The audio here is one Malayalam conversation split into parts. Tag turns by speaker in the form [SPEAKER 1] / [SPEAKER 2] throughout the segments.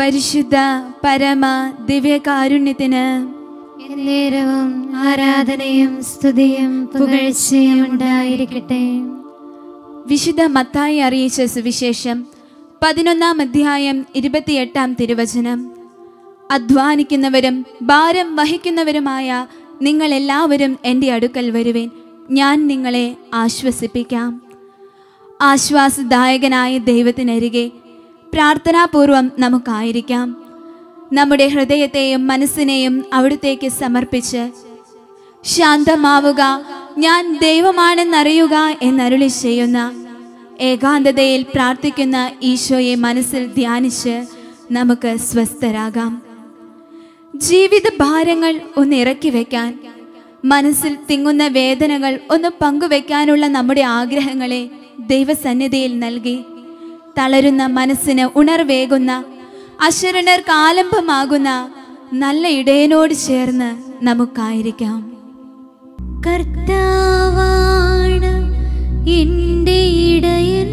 [SPEAKER 1] പരിശുദ്ധ പരമ ദിവ്യകാരുണ്യത്തിന്
[SPEAKER 2] എന്നേരവും ആരാധനയും സ്തുതിയും പുകഴ്ചയും ഉണ്ടായിരിക്കട്ടെ
[SPEAKER 1] വിശുദ്ധ മത്തായി അറിയിച്ച സുവിശേഷം പതിനൊന്നാം അധ്യായം ഇരുപത്തിയെട്ടാം തിരുവചനം അധ്വാനിക്കുന്നവരും ഭാരം വഹിക്കുന്നവരുമായ നിങ്ങൾ എല്ലാവരും എൻ്റെ അടുക്കൽ വരുവേൻ ഞാൻ നിങ്ങളെ ആശ്വസിപ്പിക്കാം ആശ്വാസദായകനായ ദൈവത്തിനരികെ പ്രാർത്ഥനാപൂർവം നമുക്കായിരിക്കാം നമ്മുടെ ഹൃദയത്തെയും മനസ്സിനെയും അവിടുത്തേക്ക് സമർപ്പിച്ച് ശാന്തമാവുക ഞാൻ ദൈവമാണെന്നറിയുക എന്നരുളി ചെയ്യുന്ന ഏകാന്തതയിൽ പ്രാർത്ഥിക്കുന്ന ഈശോയെ മനസ്സിൽ ധ്യാനിച്ച് നമുക്ക് സ്വസ്ഥരാകാം ജീവിത ഭാരങ്ങൾ ഒന്ന് ഇറക്കി വെക്കാൻ മനസ്സിൽ തിങ്ങുന്ന വേദനകൾ ഒന്ന് പങ്കുവെക്കാനുള്ള നമ്മുടെ ആഗ്രഹങ്ങളെ ദൈവസന്നിധിയിൽ നൽകി തളരുന്ന മനസ്സിന് ഉണർവേകുന്ന അശരണർക്ക് ആലംബമാകുന്ന നല്ല ഇടയനോട് ചേർന്ന് നമുക്കായിരിക്കാം
[SPEAKER 2] കർത്താവാണ് എൻ്റെ ഇടയൻ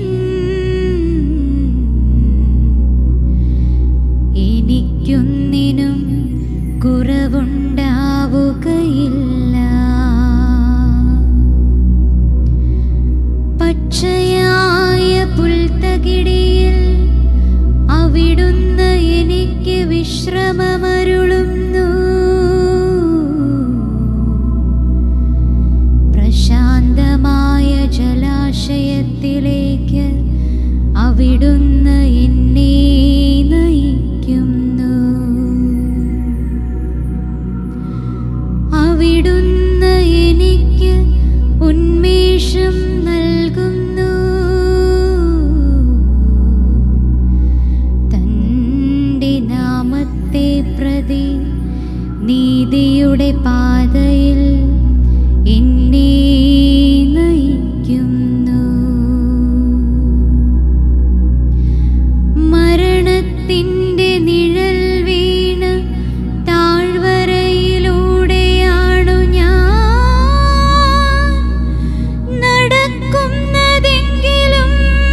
[SPEAKER 2] എനിക്കൊന്നിനും കുറവുണ്ടാവുകയില്ല പച്ചയായ പുൽത്തകിടിയിൽ അവിടുന്ന് എനിക്ക് വിശ്രമമരുളുന്നു പ്രശാന്തമായ ജലാശയത്തിലേക്ക് അവിടുന്ന് എന്നെ നയിക്കുന്നു അവിടുന്ന് എനിക്ക് ഉന്മേഷം നൽകുന്നു തൻ്റെ നാമത്തെ പ്രതി നീതിയുടെ പാതയിൽ എന്നെ നയിക്കുന്നു മരണത്തിൻ്റെ നിഴൽ വീണ് താഴ്വരയിലൂടെയാണു ഞാൻ നടക്കുന്നതെങ്കിലും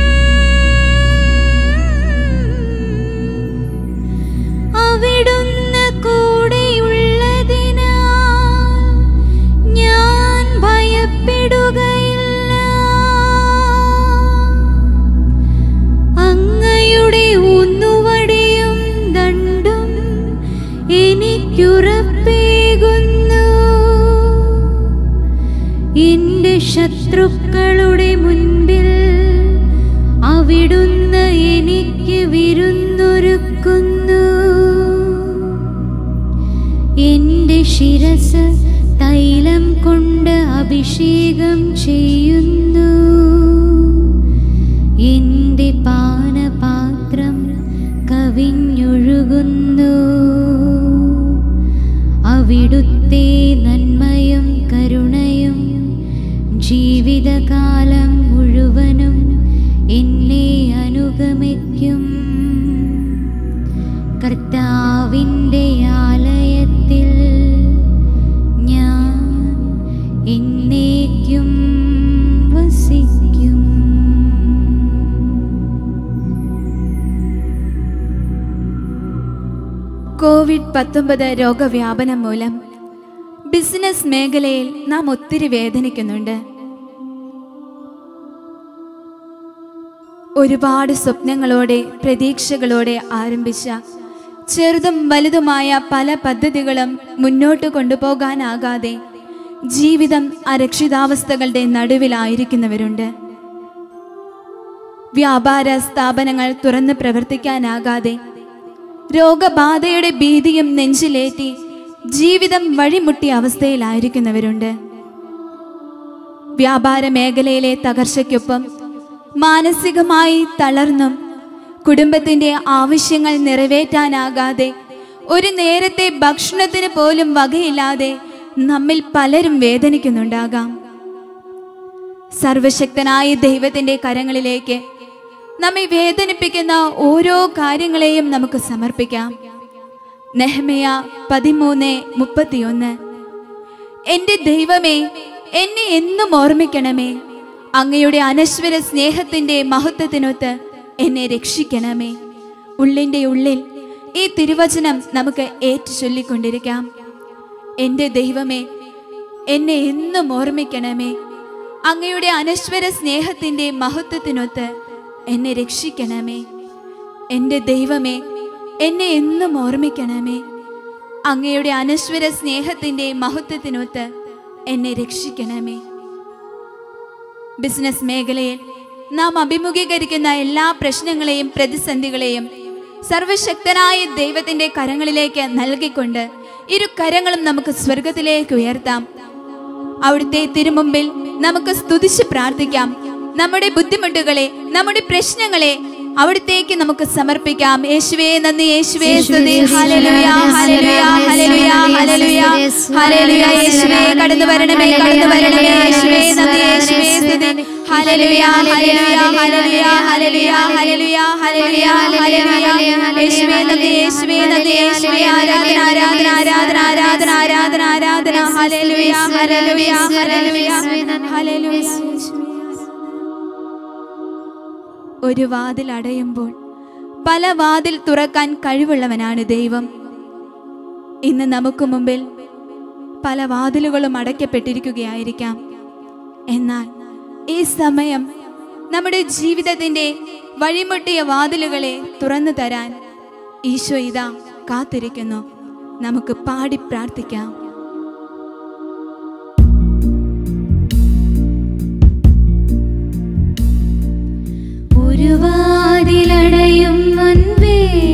[SPEAKER 2] അവിടുന്ന് കൂടെയുള്ളതിനാൽ ഞാൻ ഭയപ്പെടുകയില്ല അങ്ങയുടെ ഊന്നുവടിയും ദണ്ടും എനിക്കുറപ്പേകുന്നു എന്റെ ശത്രുക്കളുടെ മുൻപിൽ അവിടുന്ന് എനിക്ക് വിരുന്നൊരുക്കുന്നു എന്റെ ശിരസ് തൈലം കൊണ്ട് അഭിഷേകം ചെയ്യുന്നു എന്റെ പാനപാത്രം കവിഞ്ഞൊഴുകുന്നു അവിടുത്തെ നന്മയും കരുണയും ജീവിതകാലം മുഴുവനും എന്നെ അനുഗമിക്കും കർത്താവിൻ്റെ ആലയത്തിൽ ഞാൻ എന്നേക്കും വസിക്കും
[SPEAKER 1] കോവിഡ് പത്തൊമ്പത് രോഗവ്യാപനം മൂലം ബിസിനസ് മേഖലയിൽ നാം ഒത്തിരി വേദനിക്കുന്നുണ്ട് ഒരുപാട് സ്വപ്നങ്ങളോടെ പ്രതീക്ഷകളോടെ ആരംഭിച്ച ചെറുതും വലുതുമായ പല പദ്ധതികളും മുന്നോട്ട് കൊണ്ടുപോകാനാകാതെ ജീവിതം അരക്ഷിതാവസ്ഥകളുടെ നടുവിലായിരിക്കുന്നവരുണ്ട് വ്യാപാര സ്ഥാപനങ്ങൾ തുറന്ന് പ്രവർത്തിക്കാനാകാതെ രോഗബാധയുടെ ഭീതിയും നെഞ്ചിലേറ്റി ജീവിതം വഴിമുട്ടിയ അവസ്ഥയിലായിരിക്കുന്നവരുണ്ട് വ്യാപാര മേഖലയിലെ തകർച്ചയ്ക്കൊപ്പം മാനസികമായി തളർന്നും കുടുംബത്തിന്റെ ആവശ്യങ്ങൾ നിറവേറ്റാനാകാതെ ഒരു നേരത്തെ ഭക്ഷണത്തിന് പോലും വകയില്ലാതെ നമ്മിൽ പലരും വേദനിക്കുന്നുണ്ടാകാം സർവശക്തനായ ദൈവത്തിന്റെ കരങ്ങളിലേക്ക് നമ്മെ വേദനിപ്പിക്കുന്ന ഓരോ കാര്യങ്ങളെയും നമുക്ക് സമർപ്പിക്കാം നെഹ്മയ പതിമൂന്ന് മുപ്പത്തിയൊന്ന് എന്റെ ദൈവമേ എന്നെ എന്നും ഓർമ്മിക്കണമേ അങ്ങയുടെ അനശ്വര സ്നേഹത്തിന്റെ മഹത്വത്തിനൊത്ത് എന്നെ രക്ഷിക്കണമേ ഉള്ളിൻ്റെ ഉള്ളിൽ ഈ തിരുവചനം നമുക്ക് ഏറ്റു ചൊല്ലിക്കൊണ്ടിരിക്കാം എൻ്റെ ദൈവമേ എന്നെ എന്നും ഓർമ്മിക്കണമേ അങ്ങയുടെ അനശ്വര സ്നേഹത്തിൻ്റെ മഹത്വത്തിനൊത്ത് എന്നെ രക്ഷിക്കണമേ എൻ്റെ ദൈവമേ എന്നെ എന്നും ഓർമ്മിക്കണമേ അങ്ങയുടെ അനശ്വര സ്നേഹത്തിൻ്റെ മഹത്വത്തിനൊത്ത് എന്നെ രക്ഷിക്കണമേ ബിസിനസ് മേഖലയിൽ നാം അഭിമുഖീകരിക്കുന്ന എല്ലാ പ്രശ്നങ്ങളെയും പ്രതിസന്ധികളെയും സർവശക്തനായ ദൈവത്തിന്റെ കരങ്ങളിലേക്ക് നൽകിക്കൊണ്ട് ഇരു കരങ്ങളും നമുക്ക് സ്വർഗത്തിലേക്ക് ഉയർത്താം അവിടുത്തെ തിരുമുമ്പിൽ നമുക്ക് സ്തുതിച്ച് പ്രാർത്ഥിക്കാം നമ്മുടെ ബുദ്ധിമുട്ടുകളെ നമ്മുടെ പ്രശ്നങ്ങളെ അവിടത്തേക്ക് നമുക്ക് സമർപ്പിക്കാം യേശുവേ നന്ദി യേശുവേ സ്തുതി ഹല്ലേലൂയ ഹല്ലേലൂയ ഹല്ലേലൂയ ഹല്ലേലൂയ ഹല്ലേലൂയ യേശുവേ കടന്നു വരണമേ കടന്നു വരണമേ യേശുവേ നന്ദി യേശുവേ സ്തുതി ഹല്ലേലൂയ ഹല്ലേലൂയ ഹല്ലേലൂയ ഹല്ലേലൂയ ഹല്ലേലൂയ ഹല്ലേലൂയ ഹല്ലേലൂയ യേശുവേ നന്ദി യേശുവേ നന്ദി യേശുവേ ആരാധന ആരാധന ആരാധന ആരാധന ആരാധന ആരാധന ഹല്ലേലൂയ ഹല്ലേലൂയ ഹല്ലേലൂയ ഹല്ലേലൂയ ഒരു വാതിൽ അടയുമ്പോൾ പല വാതിൽ തുറക്കാൻ കഴിവുള്ളവനാണ് ദൈവം ഇന്ന് നമുക്ക് മുമ്പിൽ പല വാതിലുകളും അടയ്ക്കപ്പെട്ടിരിക്കുകയായിരിക്കാം എന്നാൽ ഈ സമയം നമ്മുടെ ജീവിതത്തിന്റെ വഴിമുട്ടിയ വാതിലുകളെ തുറന്നു തരാൻ ഈശോ ഇതാ കാത്തിരിക്കുന്നു നമുക്ക് പാടി പ്രാർത്ഥിക്കാം
[SPEAKER 2] ഒരു വാതിലടയും മുൻപേ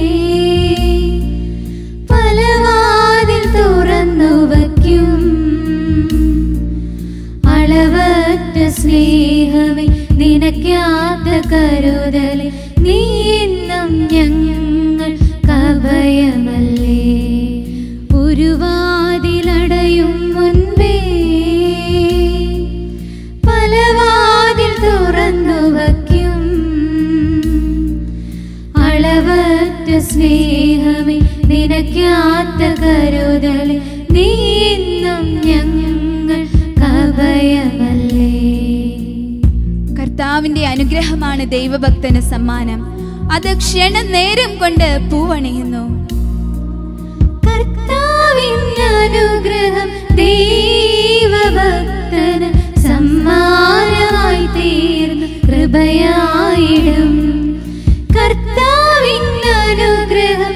[SPEAKER 2] പല വാതിൽ തുറന്നു വയ്ക്കും അളവറ്റ സ്നേഹമേ നിനക്കാത്ത കരുതലെ നീ എന്നും ഞങ്ങൾ കഭയമല്ലേ ഒരു വാതിലടയും മുൻപേ പല വാതിൽ തുറന്നു വയ്ക്കും അളവറ്റ സ്നേഹമേ നിനക്കാത്ത കരുതലെ നീ എന്നും ഞങ്ങൾ കഭയമല്ലേ
[SPEAKER 1] കർത്താവിന്റെ അനുഗ്രഹമാണ് ദൈവഭക്തന് സമ്മാനം അത് ക്ഷണനേരം കൊണ്ട് പൂവണിയുന്നു
[SPEAKER 2] കർത്താവിന്റെ അനുഗ്രഹം ദൈവഭക്തന് സമ്മാനമായി തീർന്നു കൃപയായിടും കർത്താവിന്റെ അനുഗ്രഹം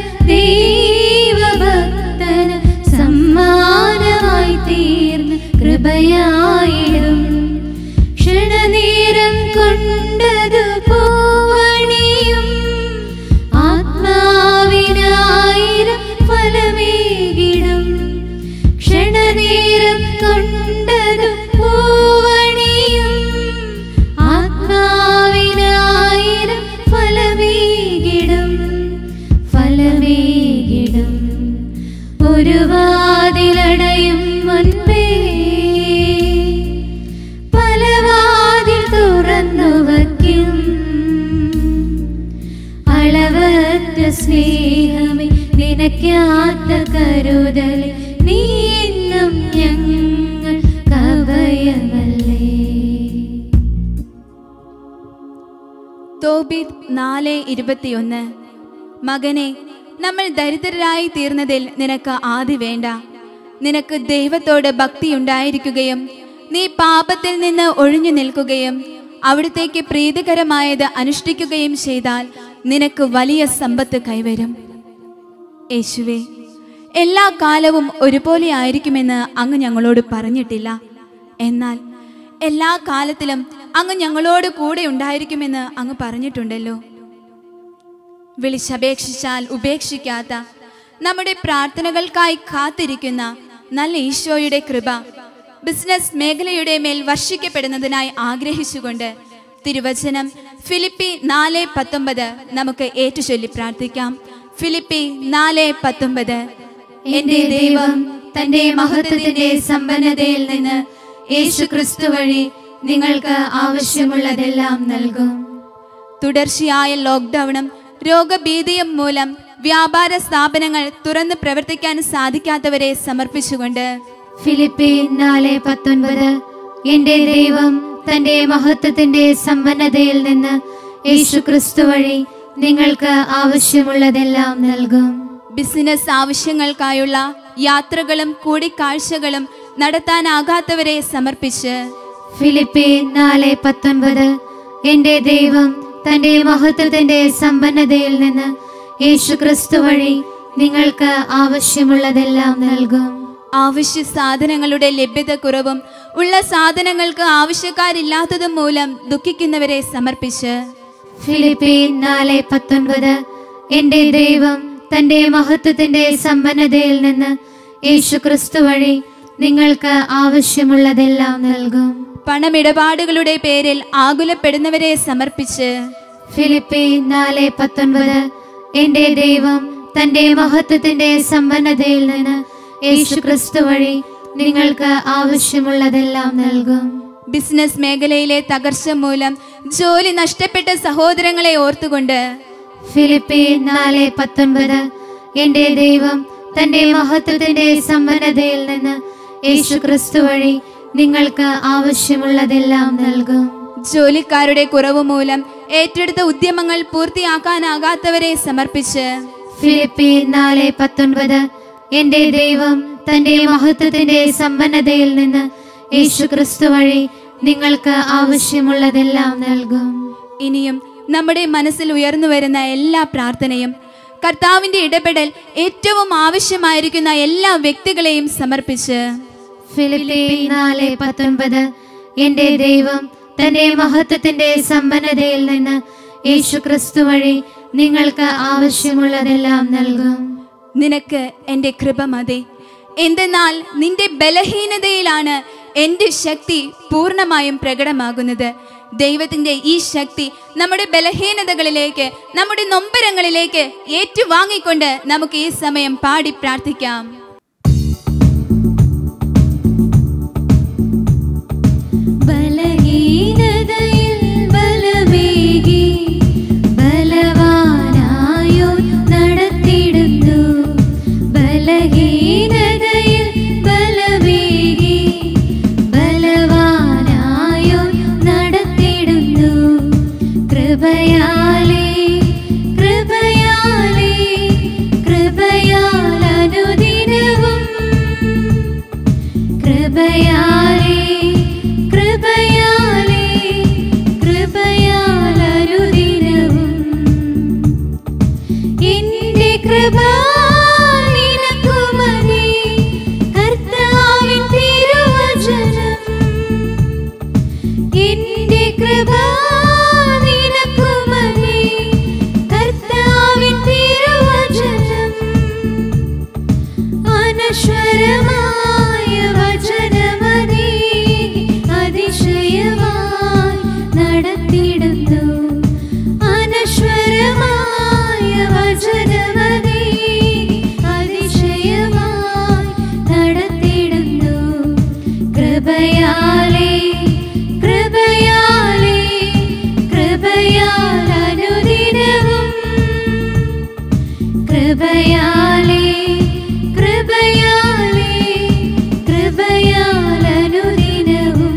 [SPEAKER 2] ദൈവഭക്തന് സമ്മാനമായി തീർന്നു കൃപയായിടും ക്ഷണനേരം കൊണ്ടതു പൂവണിയും ആത്മാവിനായിരം ഫലമേകിടും ക്ഷണനേരം കൊണ്ടതു പൂവണിയും ആത്മാവിനായിരം ഫലമേകിടും ഫലമേകിടും ഒരു വാതിലടയും മുൻപേ പല വാതിൽ തുറന്നു വയ്ക്കും അളവറ്റ സ്നേഹമേ നിനക്കാത്ത കരുതലെ നീ എന്നും ഞങ്ങൾ കവയമല്ലേ
[SPEAKER 1] തോബിത് നാല് ഇരുപത്തിയൊന്ന് മകനെ നമ്മൾ ദരിദ്രരായി തീർന്നതിൽ നിനക്ക് ആദി വേണ്ട നിനക്ക് ദൈവത്തോട് ഭക്തിയുണ്ടായിരിക്കുകയും നീ പാപത്തിൽ നിന്ന് ഒഴിഞ്ഞു നിൽക്കുകയും അവിടത്തേക്ക് പ്രീതികരമായത് അനുഷ്ഠിക്കുകയും ചെയ്താൽ നിനക്ക് വലിയ സമ്പത്ത് കൈവരും യേശുവേ എല്ലാ കാലവും ഒരുപോലെ ആയിരിക്കുമെന്ന് അങ്ങ് ഞങ്ങളോട് പറഞ്ഞിട്ടില്ല എന്നാൽ എല്ലാ കാലത്തിലും അങ്ങ് ഞങ്ങളോട് കൂടെ ഉണ്ടായിരിക്കുമെന്ന് അങ്ങ് പറഞ്ഞിട്ടുണ്ടല്ലോ വിളിച്ചപേക്ഷിച്ചാൽ ഉപേക്ഷിക്കാത്ത നമ്മുടെ പ്രാർത്ഥനകൾക്കായി കാത്തിരിക്കുന്ന നല്ല ഈശോയുടെ കൃപ ബിസിനസ് മേഖലയുടെ മേൽ വർഷിക്കപ്പെടുന്നതിനായി ആഗ്രഹിച്ചുകൊണ്ട് തിരുവചനം ഫിലിപ്പി നാല് പത്തൊമ്പത് നമുക്ക് ഏറ്റുചൊല്ലി പ്രാർത്ഥിക്കാം ഫിലിപ്പി നാല് പത്തൊമ്പത്
[SPEAKER 2] എന്റെ ദൈവം തന്റെ മഹത്വത്തിന്റെ സമ്പന്നതയിൽ നിന്ന് യേശു ക്രിസ്തു വഴി നിങ്ങൾക്ക് ആവശ്യമുള്ളതെല്ലാം നൽകും
[SPEAKER 1] തുടർച്ചയായ ലോക്ക്ഡൌണും രോഗഭീതിയും മൂലം വ്യാപാര സ്ഥാപനങ്ങൾ തുറന്ന് പ്രവർത്തിക്കാൻ സാധിക്കാത്തവരെ സമർപ്പിച്ചുകൊണ്ട്
[SPEAKER 2] ഫിലിപ്പി നാല് പത്തൊൻപത് എന്റെ ദൈവം തന്റെ മഹത്വത്തിന്റെ സമ്പന്നതയിൽ നിന്ന് യേശു ക്രിസ്തു വഴി നിങ്ങൾക്ക് ആവശ്യമുള്ളതെല്ലാം നൽകും
[SPEAKER 1] ബിസിനസ് ആവശ്യങ്ങൾക്കായുള്ള യാത്രകളും കൂടിക്കാഴ്ചകളും നടത്താനാകാത്തവരെ സമർപ്പിച്ച്
[SPEAKER 2] ഫിലിപ്പി നാല് പത്തൊൻപത് എന്റെ ദൈവം തന്റെ മഹത്വത്തിന്റെ സമ്പന്നതയിൽ നിന്ന് യേശു ക്രിസ്തു വഴി നിങ്ങൾക്ക് ആവശ്യമുള്ളതെല്ലാം നൽകും
[SPEAKER 1] ആവശ്യ സാധനങ്ങളുടെ ലഭ്യത കുറവും ഉള്ള സാധനങ്ങൾക്ക് ആവശ്യക്കാരില്ലാത്തതും മൂലം ദുഃഖിക്കുന്നവരെ സമർപ്പിച്ച്
[SPEAKER 2] ഫിലിപ്പി നാല് പത്തൊൻപത് എന്റെ ദൈവം തന്റെ മഹത്വത്തിന്റെ സമ്പന്നതയിൽ നിന്ന് യേശു ക്രിസ്തു വഴി നിങ്ങൾക്ക് ആവശ്യമുള്ളതെല്ലാം നൽകും
[SPEAKER 1] പണമിടപാടുകളുടെ പേരിൽ ആകുലപ്പെടുന്നവരെ സമർപ്പിച്ച്
[SPEAKER 2] ഫിലിപ്പി നാല് പത്തൊൻപത് എന്റെ ദൈവം തന്റെ മഹത്വത്തിന്റെ സമ്പന്നതയിൽ നിന്ന് യേശു ക്രിസ്തു വഴി നിങ്ങൾക്ക് ആവശ്യമുള്ളതെല്ലാം നൽകും
[SPEAKER 1] ബിസിനസ് മേഖലയിലെ തകർച്ച മൂലം ജോലി നഷ്ടപ്പെട്ട സഹോദരങ്ങളെ ഓർത്തുകൊണ്ട്
[SPEAKER 2] ഫിലിപ്പി നാല് പത്തൊൻപത് എന്റെ ദൈവം തന്റെ മഹത്വത്തിന്റെ സമ്പന്നതയിൽ നിന്ന് യേശു ക്രിസ്തു വഴി നിങ്ങൾക്ക് ആവശ്യമുള്ളതെല്ലാം നൽകും
[SPEAKER 1] ജോലിക്കാരുടെ കുറവ് മൂലം ഏറ്റെടുത്ത ഉദ്യമങ്ങൾ പൂർത്തിയാക്കാനാകാത്തവരെ സമർപ്പിച്ച്
[SPEAKER 2] ഫിലിപ്പി നാല് പത്തൊൻപത് എന്റെ ദൈവം തന്റെ മഹത്വത്തിന്റെ സമ്പന്നതയിൽ നിന്ന് യേശു ക്രിസ്തു വഴി നിങ്ങൾക്ക് ആവശ്യമുള്ളതെല്ലാം നൽകും
[SPEAKER 1] ഇനിയും നമ്മുടെ മനസ്സിൽ ഉയർന്നു വരുന്ന എല്ലാ പ്രാർത്ഥനയും കർത്താവിന്റെ ഇടപെടൽ ഏറ്റവും ആവശ്യമായിരിക്കുന്ന എല്ലാ വ്യക്തികളെയും സമർപ്പിച്ച്
[SPEAKER 2] ഫിലിപ്പി നാല് പത്തൊൻപത് എന്റെ ദൈവം തന്റെ മഹത്വത്തിന്റെ സമ്പന്നതയിൽ നിന്ന് യേശു ക്രിസ്തു വഴി നിങ്ങൾക്ക് ആവശ്യമുള്ളതെല്ലാം നൽകും
[SPEAKER 1] നിനക്ക് എൻ്റെ കൃപ മതി എന്തെന്നാൽ നിന്റെ ബലഹീനതയിലാണ് എൻ്റെ ശക്തി പൂർണ്ണമായും പ്രകടമാകുന്നത് ദൈവത്തിൻ്റെ ഈ ശക്തി നമ്മുടെ ബലഹീനതകളിലേക്ക് നമ്മുടെ നൊമ്പരങ്ങളിലേക്ക് ഏറ്റുവാങ്ങിക്കൊണ്ട് നമുക്ക് ഈ സമയം പാടി പ്രാർത്ഥിക്കാം
[SPEAKER 2] ബലഹീനതയിൽ ബലമേകി ബലവാനായോ നടത്തിടുന്നു ബലഹീനതയിൽ ബലമേകി ബലവാനായോ നടത്തിടുന്നു കൃപയാലേ കൃപയാലേ കൃപയാൽ അനുദിനവും കൃപയാലേ കൃപയാലേ കൃപയാലരുദിനവും എന്റെ കൃപ നിനക്കു മതി കർത്താവിൻ തിരുവചനം എന്റെ കൃപ നിനക്കു മതി കർത്താവിൻ തിരുവചനം അനശ്വരമായ വചനമതേ അതിശയമായി നടത്തിടുന്നു അനശ്വരമായ വചനമതേ അതിശയമായി നടത്തിടുന്നു കൃപയാലേ കൃപയാലേ കൃപയാൽ അനുദിനവും കൃപയാലേ കൃപയാലേ കൃപയാൽ അനുദിനവും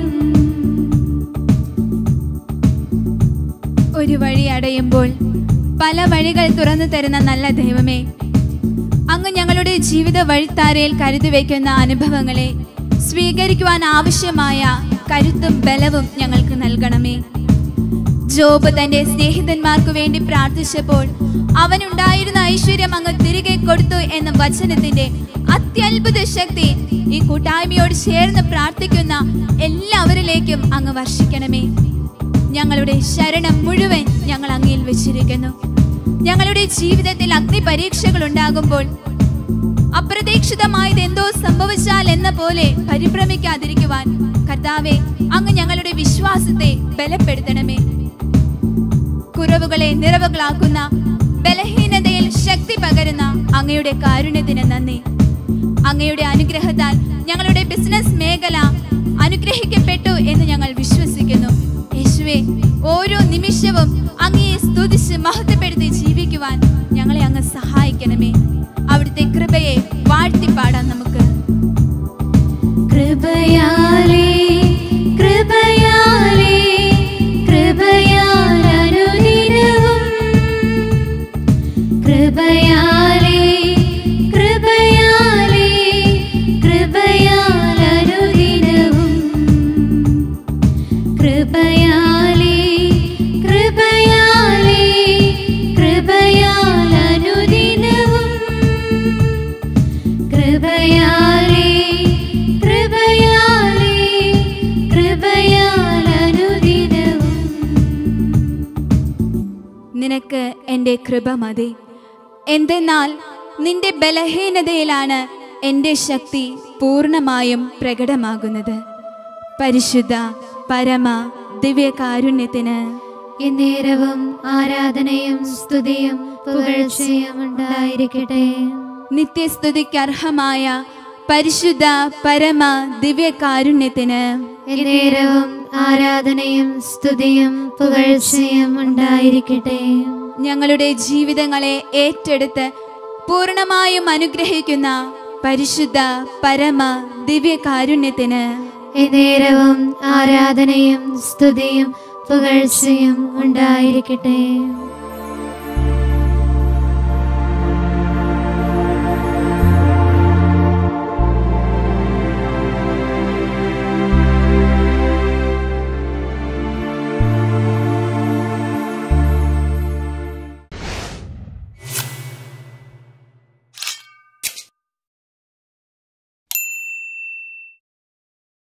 [SPEAKER 1] ഒരു വഴി അടയുമ്പോൾ പല വഴികൾ തുറന്നു തരുന്ന നല്ല ദൈവമേ അങ്ങ് ഞങ്ങളുടെ ജീവിത വഴിത്താരയിൽ കരുതി വയ്ക്കുന്ന അനുഭവങ്ങളെ സ്വീകരിക്കുവാൻ ആവശ്യമായ കരുത്തും ബലവും ഞങ്ങൾക്ക് നൽകണമേ ജോബ് തന്റെ സ്നേഹിതന്മാർക്ക് വേണ്ടി പ്രാർത്ഥിച്ചപ്പോൾ അവനുണ്ടായിരുന്ന ഐശ്വര്യം അങ്ങ് തിരികെ കൊടുത്തു എന്ന വചനത്തിന്റെ അത്യത്ഭുത ശക്തി ഈ കൂട്ടായ്മയോട് ചേർന്ന് പ്രാർത്ഥിക്കുന്ന എല്ലാവരിലേക്കും അങ്ങ് വർഷിക്കണമേ ഞങ്ങളുടെ ശരണം മുഴുവൻ ഞങ്ങൾ അങ്ങയിൽ വെച്ചിരിക്കുന്നു ഞങ്ങളുടെ ജീവിതത്തിൽ അഗ്നി പരീക്ഷകൾ ഉണ്ടാകുമ്പോൾ അപ്രതീക്ഷിതമായത് എന്തോ സംഭവിച്ചാൽ എന്ന പോലെ പരിഭ്രമിക്കാതിരിക്കുവാൻ കർത്താവെ അങ്ങ് ഞങ്ങളുടെ വിശ്വാസത്തെ ബലപ്പെടുത്തണമേ കുറവുകളെ നിറവുകളാക്കുന്ന ബലഹീനതയിൽ ശക്തി പകരുന്ന അങ്ങയുടെ കാരുണ്യത്തിന് നന്ദി അങ്ങയുടെ അനുഗ്രഹത്താൽ ഞങ്ങളുടെ ബിസിനസ് മേഖല അനുഗ്രഹിക്കപ്പെട്ടു എന്ന് ഞങ്ങൾ വിശ്വസിക്കുന്നു യേശുവെ ഓരോ നിമിഷവും അങ്ങയെ സ്തുതിച്ച് മഹത്വപ്പെടുത്തി ജീവിക്കുവാൻ ഞങ്ങളെ അങ്ങ് സഹായിക്കണമേ അവിടുത്തെ കൃപയെ വാഴ്ത്തിപ്പാടാൻ നമുക്ക്
[SPEAKER 2] കൃപയാലേ കൃപയാലേ കൃപയാൽ അനുദിനവും കൃപയാലേ
[SPEAKER 1] നിനക്ക് എൻ്റെ കൃപ മതി എന്തെന്നാൽ നിന്റെ ബലഹീനതയിലാണ് എൻ്റെ ശക്തി പൂർണ്ണമായും പ്രകടമാകുന്നത് പരിശുദ്ധ പരമ ദിവ്യകാരുണ്യത്തിന്
[SPEAKER 2] എന്നേരവും ആരാധനയും സ്തുതിയും പുകഴ്ചയും ഉണ്ടായിരിക്കട്ടെ
[SPEAKER 1] നിത്യസ്തുതിക്കർഹമായ പരിശുദ്ധ പരമ ദിവ്യകാരുണ്യത്തിന്
[SPEAKER 2] എന്നേരവും ആരാധനയും സ്തുതിയും പുകഴ്ചയും ഉണ്ടായിരിക്കട്ടെ
[SPEAKER 1] ഞങ്ങളുടെ ജീവിതങ്ങളെ ഏറ്റെടുത്ത് പൂർണ്ണമായും അനുഗ്രഹിക്കുന്ന പരിശുദ്ധ പരമ ദിവ്യകാരുണ്യത്തിന്
[SPEAKER 2] എന്നേരവും ആരാധനയും സ്തുതിയും പുകഴ്ചയും ഉണ്ടായിരിക്കട്ടെ